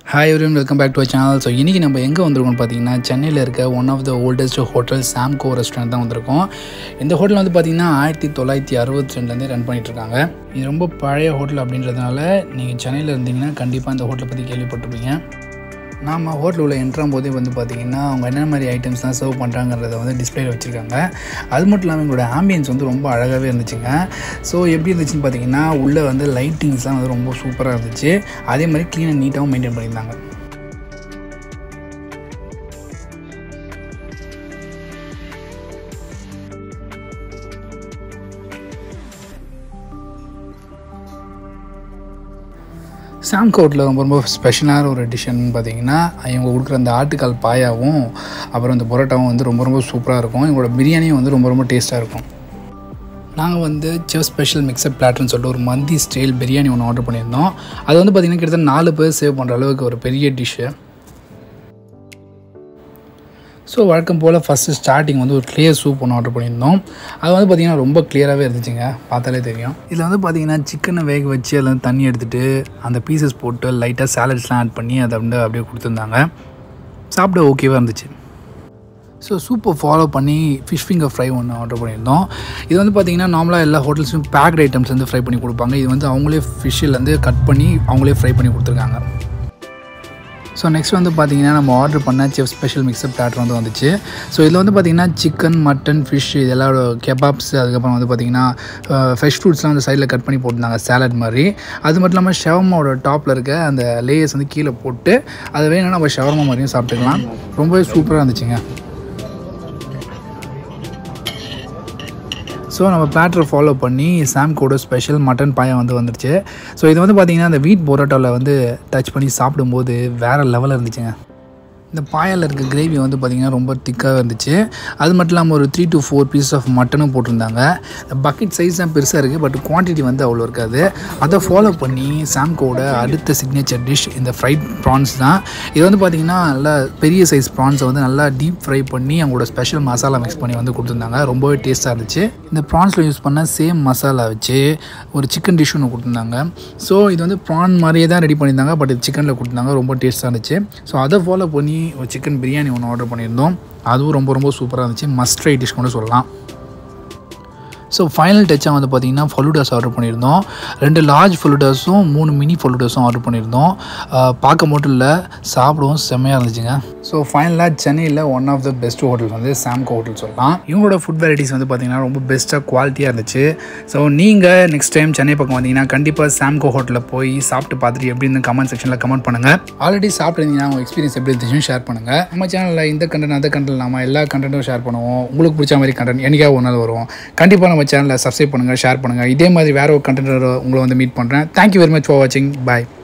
hi everyone welcome back to channel so இன்றைக்கி நம்ம எங்கே வந்திருக்கோம்னு பார்த்தீங்கன்னா சென்னையில் இருக்க one of the oldest hotel Samco restaurant தான் வந்திருக்கோம் இந்த ஹோட்டல் வந்து பார்த்திங்கன்னா ஆயிரத்தி தொள்ளாயிரத்தி அறுபத்தி ரெண்டுலேருந்தே ரன் பண்ணிட்டு இருக்காங்க இது ரொம்ப பழைய ஹோட்டல் அப்படின்றதுனால நீங்கள் சென்னையில் இருந்தீங்கன்னா கண்டிப்பாக இந்த ஹோட்டலை பற்றி கேள்விப்பட்டிருப்பீங்க நாம் ஹோட்டல் உள்ள என்ட்ராம் போதே வந்து பார்த்திங்கன்னா அவங்க என்ன மாதிரி ஐட்டம்ஸ்லாம் சர்வ் பண்ணுறாங்கிறத வந்து டிஸ்பிளேல வச்சுருக்காங்க அது மட்டும் இல்லாமல் எங்களோட ஆம்பியன்ஸ் வந்து ரொம்ப அழகாகவே இருந்துச்சுங்க ஸோ எப்படி இருந்துச்சுன்னு பார்த்தீங்கன்னா உள்ளே வந்து லைட்டிங்ஸ்லாம் வந்து ரொம்ப சூப்பராக இருந்துச்சு அதே மாதிரி க்ளீனாக நீட்டாகவும் மெயின்டைன் பண்ணியிருந்தாங்க சாம் கோட்டில் ரொம்ப ரொம்ப ஸ்பெஷலான ஒரு டிஷ்ஷன் பார்த்தீங்கன்னா இவங்க கொடுக்குற அந்த ஆட்டுக்கால் பாயாவும் அப்புறம் அந்த பரோட்டாவும் வந்து ரொம்ப ரொம்ப சூப்பராக இருக்கும் இவங்களோட பிரியாணியும் வந்து ரொம்ப ரொம்ப டேஸ்ட்டாக இருக்கும் நாங்கள் வந்து செஃப் ஸ்பெஷல் மிக்சட் பிளாட்னு சொல்லிட்டு ஒரு மந்தி ஸ்டைல் பிரியாணி ஒன்று ஆர்டர் பண்ணியிருந்தோம் அது வந்து பார்த்திங்கன்னா கிட்டத்தட்ட நாலு பேர் சேவ் பண்ணுற அளவுக்கு ஒரு பெரிய டிஷ்ஷு ஸோ வழக்கம் போல் ஃபஸ்ட்டு ஸ்டார்டிங் வந்து ஒரு கிளியர் சூப் ஒன்று ஆர்டர் பண்ணியிருந்தோம் அது வந்து பார்த்திங்கன்னா ரொம்ப கிளியராகவே இருந்துச்சுங்க பார்த்தாலே தெரியும் இதில் வந்து பார்த்திங்கன்னா சிக்கனை வேக வச்சு அதில் வந்து தண்ணி எடுத்துகிட்டு அந்த பீசஸ் போட்டு லைட்டாக சாலட்ஸ்லாம் ஆட் பண்ணி அதை வந்து அப்படியே கொடுத்துருந்தாங்க சாப்பிட ஓகேவாக இருந்துச்சு ஸோ சூப்பை ஃபாலோ பண்ணி ஃபிஷ் ஃபிங்கர் ஃப்ரை ஒன்று ஆர்டர் பண்ணியிருந்தோம் இது வந்து பார்த்திங்கன்னா நார்மலாக எல்லா ஹோட்டல்ஸும் பேக்ட் ஐட்டம்ஸ் வந்து ஃப்ரை பண்ணி கொடுப்பாங்க இது வந்து அவங்களே ஃபிஷ்ஷிலேருந்து கட் பண்ணி அவங்களே ஃப்ரை பண்ணி கொடுத்துருக்காங்க ஸோ நெக்ஸ்ட் வந்து பார்த்தீங்கன்னா நம்ம ஆர்டர் பண்ண செஃப் ஸ்பெஷல் மிக்சப் பிளாட்டர் வந்து வந்துச்சு ஸோ இதில் வந்து பார்த்திங்கன்னா சிக்கன் மட்டன் ஃபிஷ் இதெல்லாம் கெபாப்ஸ் அதுக்கப்புறம் வந்து பார்த்திங்கன்னா ஃப்ரெஷ் ஃப்ரூட்ஸ்லாம் வந்து சைடில் கட் பண்ணி போட்டிருந்தாங்க சாலட் மாதிரி அது மட்டும் இல்லாமல் ஷவர்மாவோட டாப்பில் இருக்க அந்த லேயர்ஸ் வந்து கீழே போட்டு அதை வேணும்னா நம்ம ஷவர்மா மாதிரியும் சாப்பிட்டுக்கலாம் ரொம்பவே சூப்பராக இருந்துச்சுங்க ஸோ நம்ம பிளாட்டரை ஃபாலோ பண்ணி சாம்கோட ஸ்பெஷல் மட்டன் பாயம் வந்து வந்துருச்சு ஸோ இது வந்து பார்த்திங்கன்னா அந்த வீட் பொரோட்டாவில் வந்து டச் பண்ணி சாப்பிடும்போது வேறு லெவலில் இருந்துச்சுங்க இந்த பாயால் இருக்க கிரேவி வந்து பார்த்திங்கன்னா ரொம்ப திக்காக இருந்துச்சு அது மட்டும் இல்லாமல் ஒரு three to four piece of மட்டனும் போட்டிருந்தாங்க இந்த பக்கெட் சைஸ் தான் பெருசாக இருக்குது பட் குவான்டிட்டி வந்து அவ்வளோ இருக்காது அதை ஃபாலோ பண்ணி சாம்கோட அடுத்த சிக்னேச்சர் டிஷ் இந்த ஃப்ரைட் ப்ரான்ஸ் தான் இது வந்து பார்த்திங்கன்னா நல்லா பெரிய சைஸ் ப்ரான்ஸை வந்து நல்லா டீப் ஃப்ரை பண்ணி அவங்களோட ஸ்பெஷல் மசாலா மிக்ஸ் பண்ணி வந்து கொடுத்துருந்தாங்க ரொம்பவே டேஸ்ட்டாக இருந்துச்சு இந்த ப்ரான்ஸில் யூஸ் பண்ண சேம் மசாலா வச்சு ஒரு சிக்கன் டிஷ் ஒன்று கொடுத்துருந்தாங்க ஸோ இது வந்து ப்ரான் மாதிரியே தான் ரெடி பண்ணியிருந்தாங்க பட் இது சிக்கனில் கொடுத்துருந்தாங்க ரொம்ப டேஸ்ட்டாக இருந்துச்சு ஸோ அதை ஃபாலோ பண்ணி ஒரு சிக்கன் பிரியாணி ஒன்று ஆர்டர் பண்ணியிருந்தோம் அதுவும் ரொம்ப ரொம்ப சூப்பராக இருந்துச்சு மஸ்ட் ட்ரை டிஷ் கூட சொல்லலாம் ஸோ ஃபைனல் டச்சாக வந்து பார்த்திங்கன்னா ஃபலூடாஸ் ஆர்டர் பண்ணியிருந்தோம் ரெண்டு லார்ஜ் ஃபலூடாஸும் மூணு மினி ஃபலூடாஸும் ஆர்டர் பண்ணியிருந்தோம் பார்க்க மட்டும் இல்லை சாப்பிடவும் செம்மையாக இருந்துச்சுங்க ஸோ ஃபைனலாக சென்னையில் one of the best hotel வந்து சாம்கோ ஹோட்டல் சொல்லலாம் இவங்களோட ஃபுட் வெரைட்டிஸ் வந்து பார்த்திங்கன்னா ரொம்ப பெஸ்ட்டாக குவாலிட்டியாக இருந்துச்சு ஸோ நீங்கள் நெக்ஸ்ட் டைம் சென்னை பக்கம் வந்தீங்கன்னா கண்டிப்பாக சாம்கோ ஹோட்டலில் போய் சாப்பிட்டு பார்த்துட்டு எப்படி இருந்து கமெண்ட் செக்ஷனில் கமெண்ட் பண்ணுங்கள் ஆல்ரெடி சாப்பிட்ருந்தீங்கன்னா உங்கள் எக்ஸ்பீரியன்ஸ் எப்படி இருந்துச்சுன்னு ஷேர் பண்ணுங்கள் நம்ம சேனலில் இந்த கண்டென்ட் அந்த கண்டென்ட் நம்ம எல்லா கண்டென்ட்டும் ஷேர் பண்ணுவோம் உங்களுக்கு பிடிச்ச மாதிரி கண்டென்ட் என்னைக்காக ஒரு நாள் வரும் கண்டிப்பாக நம்ம சேனலை சப்ஸ்கிரைப் பண்ணுங்கள் ஷேர் பண்ணுங்கள் இதே மாதிரி வேறு ஒரு கண்டென்ட் உங்களை வந்து மீட் பண்ணுறேன் தேங்க்யூ வெரி மச் ஃபார் வாட்சிங் பாய்